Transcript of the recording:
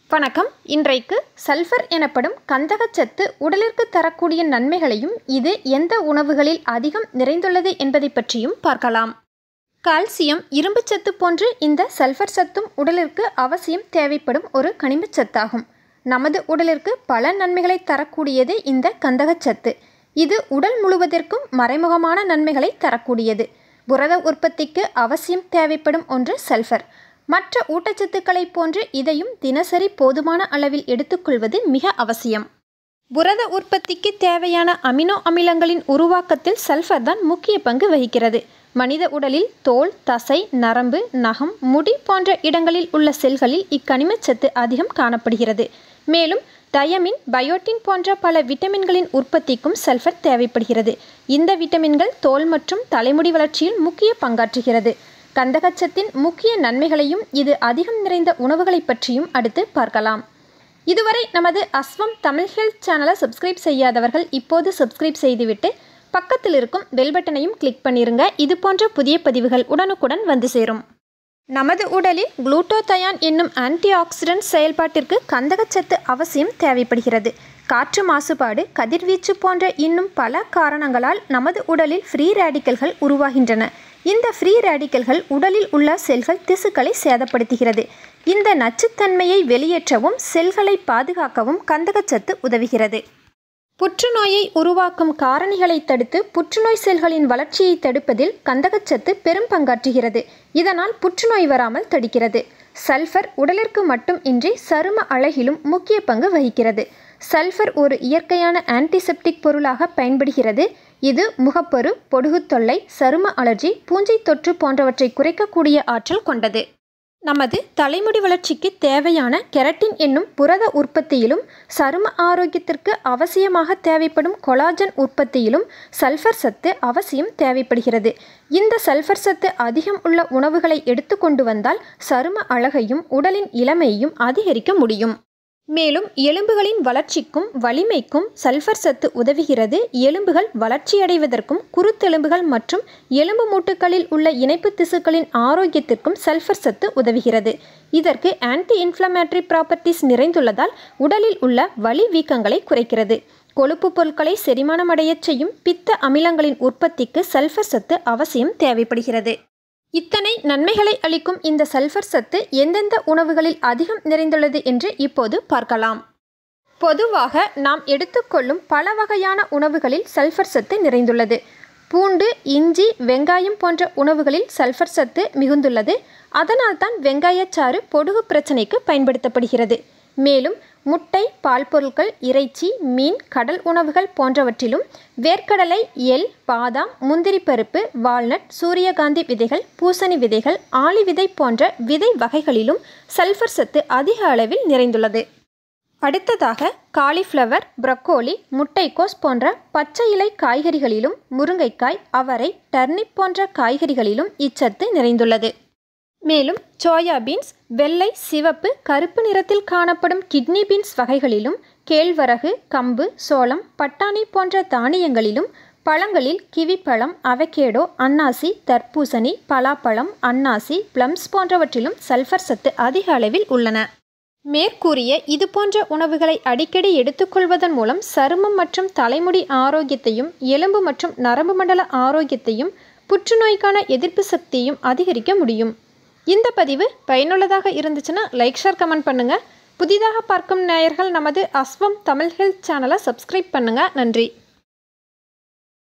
வணக்கம் இன்றைக்கு சல்ஃபர் எனப்படும் கந்தகச்சத்து உடலிற்கு தரக்கூடிய நன்மைகளையும் இது எந்த உணவுகளில் அதிகம் நிறைந்துள்ளது என்பதை பற்றியும் பார்க்கலாம் கால்சியம் இரும்புச்சத்து போன்று இந்த சல்ஃபர் சத்தும் உடலிற்கு அவசியம் தேவைப்படும் ஒரு கனிமச்சத்தாகும் நமது உடலிற்கு பல நன்மைகளை தரக்கூடியது இந்த கந்தகச்சத்து இது உடல் முழுவதற்கும் மறைமுகமான நன்மைகளை தரக்கூடியது புரத உற்பத்திக்கு அவசியம் தேவைப்படும் ஒன்று சல்ஃபர் மற்ற ஊட்டச்சத்துக்களைப் போன்று இதையும் தினசரி போதுமான அளவில் எடுத்துக்கொள்வது மிக அவசியம் புரத உற்பத்திக்கு தேவையான அமினோ அமிலங்களின் உருவாக்கத்தில் சல்ஃபர் தான் முக்கிய பங்கு வகிக்கிறது மனித உடலில் தோல் தசை நரம்பு நகம் முடி போன்ற இடங்களில் உள்ள செல்களில் இக்கனிமச்சத்து அதிகம் காணப்படுகிறது மேலும் தயமின் பயோட்டின் போன்ற பல விட்டமின்களின் உற்பத்திக்கும் சல்ஃபர் தேவைப்படுகிறது இந்த விட்டமின்கள் தோல் மற்றும் தலைமுடி வளர்ச்சியில் முக்கிய பங்காற்றுகிறது கந்தகச்சத்தின் முக்கிய நன்மைகளையும் இது அதிகம் நிறைந்த உணவுகளை பற்றியும் அடுத்து பார்க்கலாம் இதுவரை நமது அஸ்வம் தமிழ் ஹெல்த் சேனலை சப்ஸ்கிரைப் செய்யாதவர்கள் இப்போது சப்ஸ்கிரைப் செய்துவிட்டு பக்கத்தில் இருக்கும் பெல் பட்டனையும் கிளிக் பண்ணிருங்க இது போன்ற புதிய பதிவுகள் உடனுக்குடன் வந்து சேரும் நமது உடலில் குளூட்டோதயான் என்னும் ஆன்டி ஆக்சிடென்ட் செயல்பாட்டிற்கு கந்தகச்சத்து அவசியம் தேவைப்படுகிறது காற்று மாசுபாடு கதிர்வீச்சு போன்ற இன்னும் பல காரணங்களால் நமது உடலில் ஃப்ரீ ரேடிக்கல்கள் உருவாகின்றன இந்த ஃப்ரீ ரேடிக்கல்கள் உடலில் உள்ள செல்கள் திசுக்களை சேதப்படுத்துகிறது இந்த நச்சுத்தன்மையை வெளியேற்றவும் செல்களை பாதுகாக்கவும் கந்தகச்சத்து உதவுகிறது புற்றுநோயை உருவாக்கும் காரணிகளை தடுத்து புற்றுநோய் செல்களின் வளர்ச்சியை தடுப்பதில் கந்தகச்சத்து பெரும் பங்காற்றுகிறது இதனால் புற்றுநோய் வராமல் தடுக்கிறது சல்ஃபர் உடலிற்கு மட்டும் இன்றி சரும அழகிலும் முக்கிய பங்கு வகிக்கிறது சல்ஃபர் ஒரு இயற்கையான ஆன்டிசெப்டிக் பொருளாக பயன்படுகிறது இது முகப்பரு பொடுகு தொல்லை சரும அலர்ஜி பூஞ்சை தொற்று போன்றவற்றை குறைக்கக்கூடிய ஆற்றல் கொண்டது நமது தலைமுடி வளர்ச்சிக்கு தேவையான கெரட்டின் என்னும் புரத உற்பத்தியிலும் சரும ஆரோக்கியத்திற்கு அவசியமாக தேவைப்படும் கொலாஜன் உற்பத்தியிலும் சல்ஃபர் சத்து அவசியம் தேவைப்படுகிறது இந்த சல்ஃபர் சத்து அதிகம் உள்ள உணவுகளை எடுத்துக்கொண்டு வந்தால் சரும அழகையும் உடலின் இளமையையும் அதிகரிக்க முடியும் மேலும் எலும்புகளின் வளர்ச்சிக்கும் வலிமைக்கும் சல்ஃபர் சத்து உதவுகிறது எலும்புகள் வளர்ச்சியடைவதற்கும் குருத்தெலும்புகள் மற்றும் எலும்பு மூட்டுகளில் உள்ள இணைப்பு திசுக்களின் ஆரோக்கியத்திற்கும் சல்ஃபர் சத்து உதவுகிறது இதற்கு ஆன்டி இன்ஃப்ளமேட்டரி ப்ராப்பர்ட்டிஸ் நிறைந்துள்ளதால் உடலில் உள்ள வலி வீக்கங்களை குறைக்கிறது கொழுப்பு பொருட்களை செரிமானமடையச் செய்யும் பித்த அமிலங்களின் உற்பத்திக்கு சல்ஃபர் சத்து அவசியம் தேவைப்படுகிறது இத்தனை நன்மைகளை அளிக்கும் இந்த சல்ஃபர் சத்து எந்தெந்த உணவுகளில் அதிகம் நிறைந்துள்ளது என்று இப்போது பார்க்கலாம் பொதுவாக நாம் எடுத்துக்கொள்ளும் பல வகையான உணவுகளில் சல்ஃபர் சத்து நிறைந்துள்ளது பூண்டு இஞ்சி வெங்காயம் போன்ற உணவுகளில் சல்ஃபர் சத்து மிகுந்துள்ளது அதனால்தான் வெங்காயச்சாறு பொடுகு பிரச்சனைக்கு பயன்படுத்தப்படுகிறது மேலும் முட்டை பால் பொருட்கள் இறைச்சி மீன் கடல் உணவுகள் போன்றவற்றிலும் வேர்க்கடலை எள் பாதாம் முந்திரி பருப்பு வால்நட் சூரியகாந்தி விதைகள் பூசணி விதைகள் ஆளி விதை போன்ற விதை வகைகளிலும் சல்ஃபர் சத்து அதிக அளவில் நிறைந்துள்ளது அடுத்ததாக காலிஃப்ளவர் ப்ரக்கோலி முட்டைக்கோஸ் போன்ற பச்சை இலை காய்கறிகளிலும் முருங்கைக்காய் அவரை டர்னிப் போன்ற காய்கறிகளிலும் இச்சத்து நிறைந்துள்ளது மேலும் சோயா பீன்ஸ் வெள்ளை சிவப்பு கருப்பு நிறத்தில் காணப்படும் கிட்னி பீன்ஸ் வகைகளிலும் கேழ்வரகு கம்பு சோளம் பட்டாணி போன்ற தானியங்களிலும் பழங்களில் கிவிப்பழம் அவகேடோ அன்னாசி தர்பூசணி பலாப்பழம் அன்னாசி பிளம்ஸ் போன்றவற்றிலும் சல்ஃபர் சத்து அதிக அளவில் உள்ளன மேற்கூறிய இது போன்ற உணவுகளை அடிக்கடி எடுத்துக்கொள்வதன் மூலம் சருமம் மற்றும் தலைமுடி ஆரோக்கியத்தையும் எலும்பு மற்றும் நரம்பு மண்டல ஆரோக்கியத்தையும் புற்றுநோய்க்கான எதிர்ப்பு சக்தியையும் அதிகரிக்க முடியும் இந்த பதிவு பயனுள்ளதாக இருந்துச்சுன்னா லைக் ஷேர் கமெண்ட் பண்ணுங்கள் புதிதாக பார்க்கும் நேயர்கள் நமது அஸ்வம் தமிழ் ஹெல்த் சேனலை சப்ஸ்கிரைப் பண்ணுங்கள் நன்றி